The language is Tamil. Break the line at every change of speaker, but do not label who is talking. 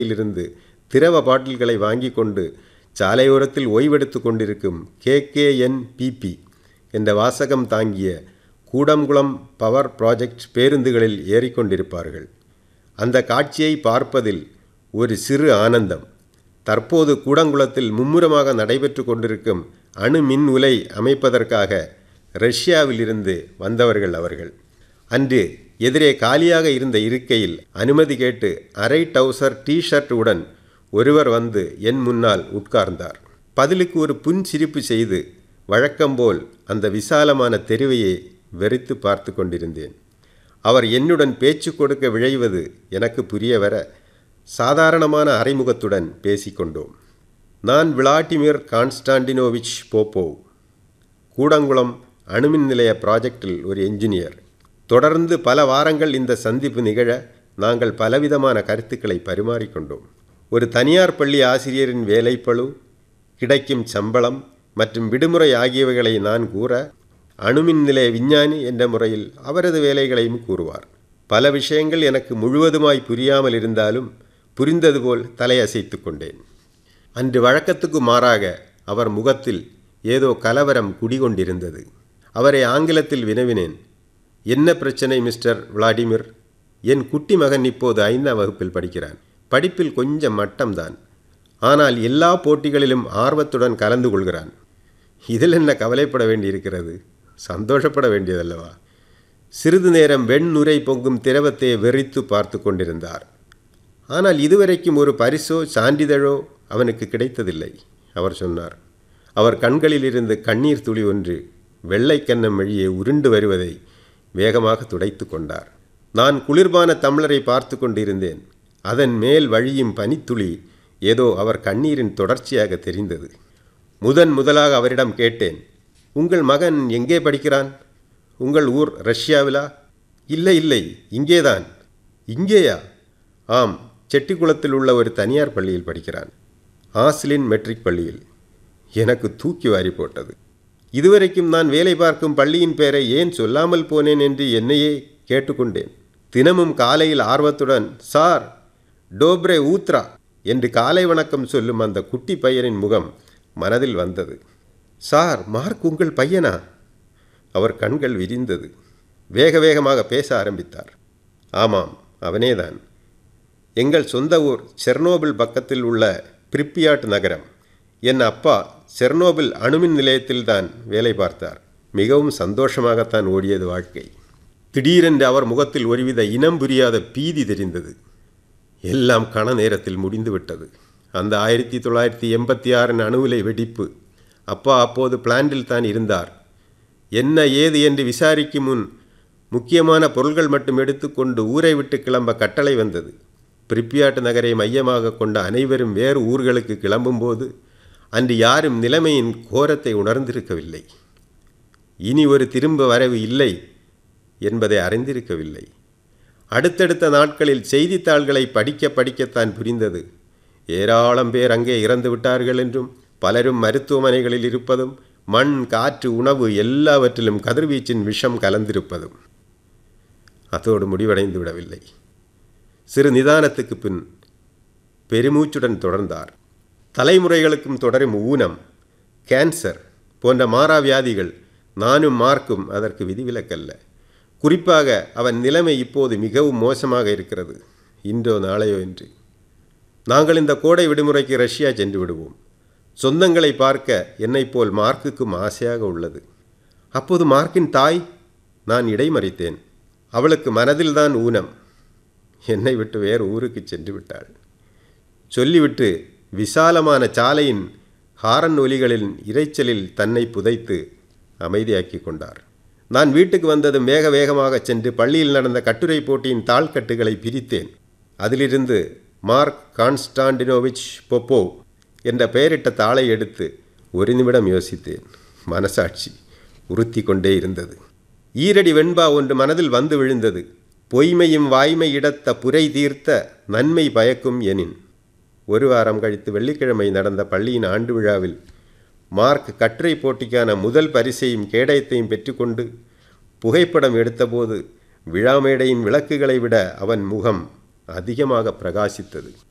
இருந்து திரவ பாட்டில்களை வாங்கி கொண்டு சாலையோரத்தில் ஓய்வெடுத்து கொண்டிருக்கும் கேகேஎன்பிபி என்ற வாசகம் தாங்கிய கூடங்குளம் பவர் ப்ராஜெக்ட் பேருந்துகளில் ஏறிக்கொண்டிருப்பார்கள் அந்த காட்சியை பார்ப்பதில் ஒரு சிறு ஆனந்தம் தற்போது கூடங்குளத்தில் மும்முரமாக நடைபெற்று கொண்டிருக்கும் அணு மின் உலை அமைப்பதற்காக ரஷ்யாவிலிருந்து வந்தவர்கள் அவர்கள் அன்று எதிரே காலியாக இருந்த இருக்கையில் அனுமதி கேட்டு அரை டவுசர் டி ஷர்ட் உடன் ஒருவர் வந்து என் முன்னால் உட்கார்ந்தார் பதிலுக்கு ஒரு புன்சிரிப்பு செய்து வழக்கம்போல் அந்த விசாலமான தெருவையே வெறித்து பார்த்து கொண்டிருந்தேன் அவர் என்னுடன் பேச்சு கொடுக்க விழைவது எனக்கு புரிய வர சாதாரணமான அறைமுகத்துடன் பேசிக்கொண்டோம் நான் விளாடிமிர் கான்ஸ்டாண்டினோவிச் போப்போவ் கூடங்குளம் அணுமின் நிலைய ப்ராஜெக்டில் ஒரு என்ஜினியர் தொடர்ந்து பல வாரங்கள் இந்த சந்திப்பு நிகழ நாங்கள் பலவிதமான கருத்துக்களை பரிமாறிக்கொண்டோம் ஒரு தனியார் பள்ளி ஆசிரியரின் வேலைப்பளு கிடைக்கும் சம்பளம் மற்றும் விடுமுறை ஆகியவைகளை நான் கூற அணுமின் நிலைய விஞ்ஞானி என்ற முறையில் அவரது வேலைகளையும் கூறுவார் பல விஷயங்கள் எனக்கு முழுவதுமாய் புரியாமல் இருந்தாலும் புரிந்தது போல் தலையசைத்து கொண்டேன் அன்று வழக்கத்துக்கு மாறாக அவர் முகத்தில் ஏதோ கலவரம் குடிகொண்டிருந்தது அவரை ஆங்கிலத்தில் வினவினேன் என்ன பிரச்சனை மிஸ்டர் விளாடிமிர் என் குட்டி மகன் இப்போது ஐந்தாம் வகுப்பில் படிக்கிறான் படிப்பில் கொஞ்சம் மட்டம்தான் ஆனால் எல்லா போட்டிகளிலும் ஆர்வத்துடன் கலந்து கொள்கிறான் இதில் என்ன கவலைப்பட வேண்டியிருக்கிறது சந்தோஷப்பட வேண்டியதல்லவா சிறிது நேரம் வெண்ணுரை பொங்கும் திரவத்தை வெறித்து பார்த்து கொண்டிருந்தார் ஆனால் இதுவரைக்கும் ஒரு பரிசோ சான்றிதழோ அவனுக்கு கிடைத்ததில்லை அவர் சொன்னார் அவர் கண்களிலிருந்து கண்ணீர் துளி ஒன்று வெள்ளைக்கன்னம் வழியே உருண்டு வருவதை வேகமாக துடைத்து கொண்டார் நான் குளிர்பான தமிழரை பார்த்து கொண்டிருந்தேன் அதன் மேல் வழியும் பனித்துளி ஏதோ அவர் கண்ணீரின் தொடர்ச்சியாக தெரிந்தது முதன் முதலாக அவரிடம் கேட்டேன் உங்கள் மகன் எங்கே படிக்கிறான் உங்கள் ஊர் ரஷ்யாவிலா இல்லை இல்லை இங்கேதான் இங்கேயா ஆம் செட்டிக்குளத்தில் உள்ள ஒரு தனியார் பள்ளியில் படிக்கிறான் ஆஸ்லின் மெட்ரிக் பள்ளியில் எனக்கு தூக்கி வாரி போட்டது இதுவரைக்கும் நான் வேலை பார்க்கும் பள்ளியின் பெயரை ஏன் சொல்லாமல் போனேன் என்று என்னையே கேட்டுக்கொண்டேன் தினமும் காலையில் ஆர்வத்துடன் சார் டோப்ரே ஊத்ரா என்று காலை வணக்கம் சொல்லும் அந்த குட்டி பையனின் முகம் மனதில் வந்தது சார் மார்க் உங்கள் பையனா அவர் கண்கள் விரிந்தது வேக வேகமாக பேச ஆரம்பித்தார் ஆமாம் அவனேதான் எங்கள் சொந்த ஊர் செர்னோபில் பக்கத்தில் உள்ள பிரிப்பியாட் நகரம் என் அப்பா செர்னோபில் அணுமின் நிலையத்தில்தான் வேலை பார்த்தார் மிகவும் சந்தோஷமாகத்தான் ஓடியது வாழ்க்கை திடீரென்று அவர் முகத்தில் ஒருவித இனம் புரியாத பீதி தெரிந்தது எல்லாம் கண நேரத்தில் முடிந்துவிட்டது அந்த ஆயிரத்தி தொள்ளாயிரத்தி எண்பத்தி ஆறின் அணுவிலை வெடிப்பு அப்பா அப்போது பிளான்டில் தான் இருந்தார் என்ன ஏது என்று விசாரிக்கும் முன் முக்கியமான பொருள்கள் மட்டும் எடுத்துக்கொண்டு ஊரை விட்டு கிளம்ப கட்டளை வந்தது பிரிப்பியாட் நகரை மையமாக கொண்ட அனைவரும் வேறு ஊர்களுக்கு கிளம்பும்போது அன்று யாரும் நிலைமையின் கோரத்தை உணர்ந்திருக்கவில்லை இனி ஒரு திரும்ப வரவு இல்லை என்பதை அறிந்திருக்கவில்லை அடுத்தடுத்த நாட்களில் செய்தித்தாள்களை படிக்க படிக்கத்தான் புரிந்தது ஏராளம் பேர் அங்கே இறந்து விட்டார்கள் என்றும் பலரும் மருத்துவமனைகளில் இருப்பதும் மண் காற்று உணவு எல்லாவற்றிலும் கதிர்வீச்சின் விஷம் கலந்திருப்பதும் அதோடு முடிவடைந்து விடவில்லை சிறு நிதானத்துக்கு பின் பெருமூச்சுடன் தொடர்ந்தார் தலைமுறைகளுக்கும் தொடரும் ஊனம் கேன்சர் போன்ற மாறாவியாதிகள் நானும் மார்க்கும் அதற்கு விதிவிலக்கல்ல குறிப்பாக அவன் நிலைமை இப்போது மிகவும் மோசமாக இருக்கிறது இன்றோ நாளையோ என்று நாங்கள் இந்த கோடை விடுமுறைக்கு ரஷ்யா சென்று விடுவோம் சொந்தங்களை பார்க்க என்னைப் போல் மார்க்குக்கும் ஆசையாக உள்ளது அப்போது மார்க்கின் தாய் நான் இடைமறித்தேன் அவளுக்கு மனதில்தான் ஊனம் என்னை விட்டு வேறு ஊருக்கு சென்று விட்டாள் சொல்லிவிட்டு விசாலமான சாலையின் ஹாரன் ஒலிகளின் இரைச்சலில் தன்னை புதைத்து அமைதியாக்கி கொண்டார் நான் வீட்டுக்கு வந்ததும் வேக வேகமாக சென்று பள்ளியில் நடந்த கட்டுரை போட்டியின் தாள்கட்டுகளை பிரித்தேன் அதிலிருந்து மார்க் கான்ஸ்டாண்டினோவிச் பொப்போ என்ற பெயரிட்ட தாளை எடுத்து ஒரு நிமிடம் யோசித்தேன் மனசாட்சி உறுத்தி கொண்டே இருந்தது ஈரடி வெண்பா ஒன்று மனதில் வந்து விழுந்தது பொய்மையும் வாய்மை இடத்த புரை தீர்த்த நன்மை பயக்கும் எனின் ஒரு வாரம் கழித்து வெள்ளிக்கிழமை நடந்த பள்ளியின் ஆண்டு விழாவில் மார்க் கட்டுரை போட்டிக்கான முதல் பரிசையும் கேடயத்தையும் பெற்றுக்கொண்டு புகைப்படம் எடுத்தபோது விழா மேடையின் விளக்குகளை விட அவன் முகம் அதிகமாக பிரகாசித்தது